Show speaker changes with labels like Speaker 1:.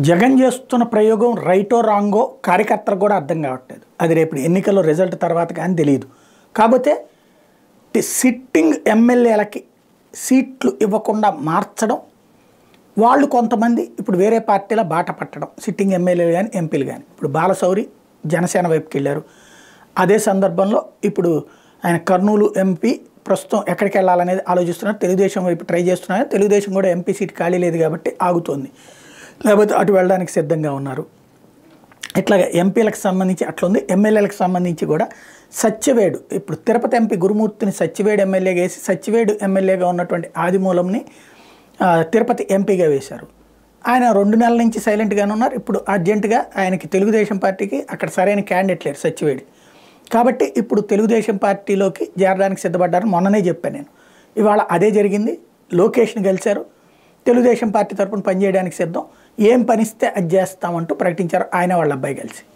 Speaker 1: జగన్ చేస్తున్న ప్రయోగం రైటో రాంగో కార్యకర్తలకు కూడా అర్థం కావట్లేదు అది రేపు ఎన్నికల్లో రిజల్ట్ తర్వాత కానీ తెలియదు కాకపోతే సిట్టింగ్ ఎమ్మెల్యేలకి సీట్లు ఇవ్వకుండా మార్చడం వాళ్ళు కొంతమంది ఇప్పుడు వేరే పార్టీల బాట పట్టడం సిట్టింగ్ ఎమ్మెల్యేలు కానీ ఎంపీలు కానీ ఇప్పుడు బాలశౌరి జనసేన వైపుకి వెళ్ళారు అదే సందర్భంలో ఇప్పుడు ఆయన కర్నూలు ఎంపీ ప్రస్తుతం ఎక్కడికి వెళ్ళాలనేది ఆలోచిస్తున్నారు తెలుగుదేశం వైపు ట్రై చేస్తున్నారు తెలుగుదేశం కూడా ఎంపీ సీట్ ఖాళీ లేదు కాబట్టి ఆగుతోంది లేకపోతే అటు వెళ్ళడానికి సిద్ధంగా ఉన్నారు ఇట్లాగా ఎంపీలకు సంబంధించి అట్లుంది ఎమ్మెల్యేలకు సంబంధించి కూడా సత్యవేడు ఇప్పుడు తిరుపతి ఎంపీ గురుమూర్తిని సత్యవేడు ఎమ్మెల్యేగా వేసి సత్యవేడు ఎమ్మెల్యేగా ఉన్నటువంటి ఆదిమూలంని ఆ, తిరుపతి ఎంపీగా వేశారు ఆయన రెండు నెలల నుంచి సైలెంట్గానే ఉన్నారు ఇప్పుడు అర్జెంటుగా ఆయనకి తెలుగుదేశం పార్టీకి అక్కడ సరైన క్యాండిడేట్ లేరు సత్యవేడి కాబట్టి ఇప్పుడు తెలుగుదేశం పార్టీలోకి చేరడానికి సిద్ధపడ్డారు మొన్ననే చెప్పాను నేను ఇవాళ అదే జరిగింది లోకేష్ని కలిశారు తెలుగుదేశం పార్టీ తరపున పనిచేయడానికి సిద్ధం ఏం పనిస్తే అది చేస్తామంటూ ప్రకటించారు ఆయన వాళ్ళ అబ్బాయి కలిసి